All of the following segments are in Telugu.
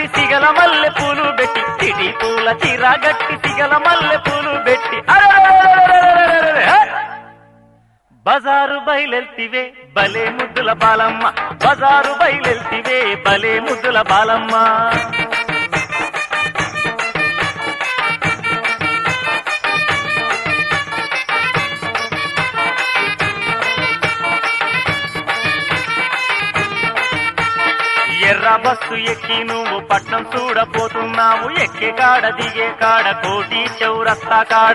గట్టి సిగల మల్లె పూలు పెట్టి చిటి పూల చీర గట్టి సిగల మల్లె పూలు పెట్టి అరెరెరెరెరెరెరెరెరెరె. హే! బజారు బయలెల్తివే భలే ముద్దుల బాలమ్మ బజారు బయలెల్తివే భలే ముద్దుల బాలమ్మ ఎర్ర బస్సు ఎక్కి నువ్వు పట్నం చూడపోతున్నావు ఎక్కే కాడ దిగే కాడ కోటి చౌరస్తా కాడ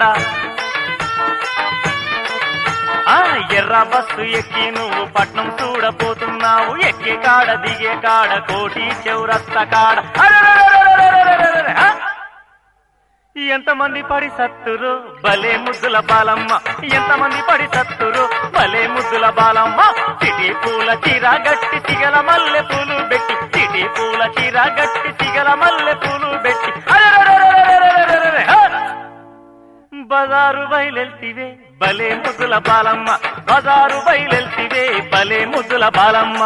ఆ ఎర్ర బస్సు ఎక్కి నువ్వు పట్నం చూడపోతున్నావు ఎక్కే కాడ దిగే కాడ కోటి చౌరస్తా కాడ అరెరెరెరెరెరెరెరెరెరె. ఆ! ఎంతమంది పడి సత్తురు భలే ముద్దుల బాలమ్మ ఎంతమంది పడి సత్తురు భలే ముద్దుల బాలమ్మ చిటి పూల చీర గట్టి సిగల మల్లె పూలు పెట్టి చిటి పూల చీర గట్టి సిగల మల్లె పూలు పెట్టి అరెరెరెరెరెరెరెరెరె. హా! బజారు బయలెల్తివే భలే ముద్దుల బాలమ్మ బజారు బయలెల్తివే భలే ముద్దుల బాలమ్మ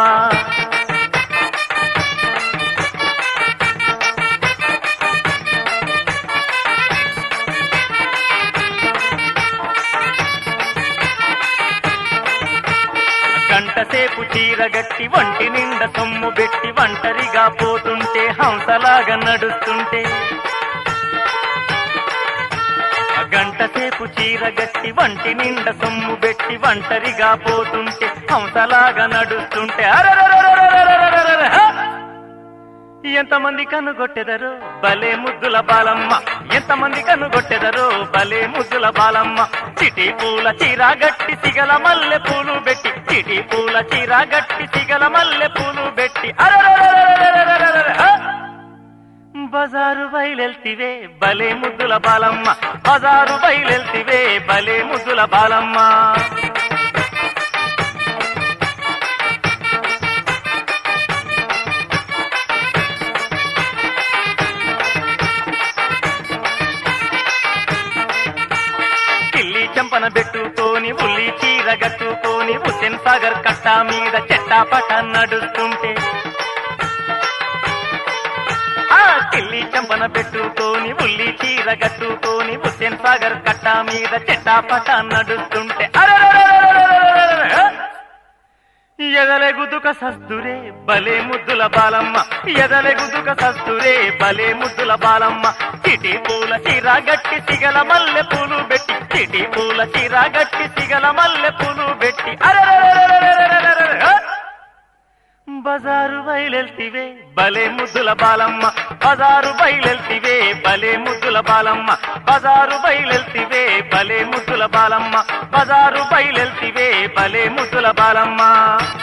గంట సేపు చీరగట్టి వంటి నిండా సొమ్ము పెట్టి ఒంటరిగా పోతుంటే హంసలాగా నడుస్తుంటే గంట సేపు చీరగట్టి వంటి నిండా సొమ్ము పెట్టి ఒంటరిగా పోతుంటే హంసలాగా నడుస్తుంటే అరెరెరెరెరెరెరెరెరెరె. హా! ఎంతమంది కనుగొట్టెదరు భలే ముద్దుల బాలమ్మ ఎంతమంది కనుగొట్టెదరు భలే ముద్దుల బాలమ్మ చిటి పూల చీర గట్టి సిగల మల్లె పూలు పెట్టి చిటి పూల చీర గట్టి సిగల మల్లె పూలు పెట్టి అరెరెరెరెరెరెరెరెరె. హా! బజారు బయలెల్తివే భలే ముద్దుల బాలమ్మ బజారు బయలెల్తివే భలే ముద్దుల బాలమ్మ కిల్లి చెంపన పెట్టుకొని ఉల్లి చీర గట్టుకొని హుస్సేన్ సాగర్ కట్ట మీద చెట్టాపట నడుస్తుంటే ఆ కిల్లి చెంపన పెట్టుకొని ఉల్లి చీర గట్టుకొని హుస్సేన్ సాగర్ కట్ట మీద చెట్టాపట నడుస్తుంటే అరెరెరెరెరెరెరెరెరె. ఎదలే గుదుక సస్తురే భలే ముద్దుల బాలమ్మ ఎదలే గుదుక సస్తురే భలే ముద్దుల బాలమ్మ చిటి పూల చీర గట్టి సిగల మల్లె పూలు పెట్టి చిటి పూల చీర గట్టి సిగల మల్లె పూలు పెట్టి అరెరెరెరెరెరెరెరెరె. బజారు బయలెల్తివే భలే ముద్దుల బాలమ్మ బజారు బయలెల్తివే భలే ముద్దుల బాలమ్మ బజారు బయలెల్తివే భలే ముద్దుల బాలమ్మ బజారు బయలెల్తివే భలే ముద్దుల బాలమ్మ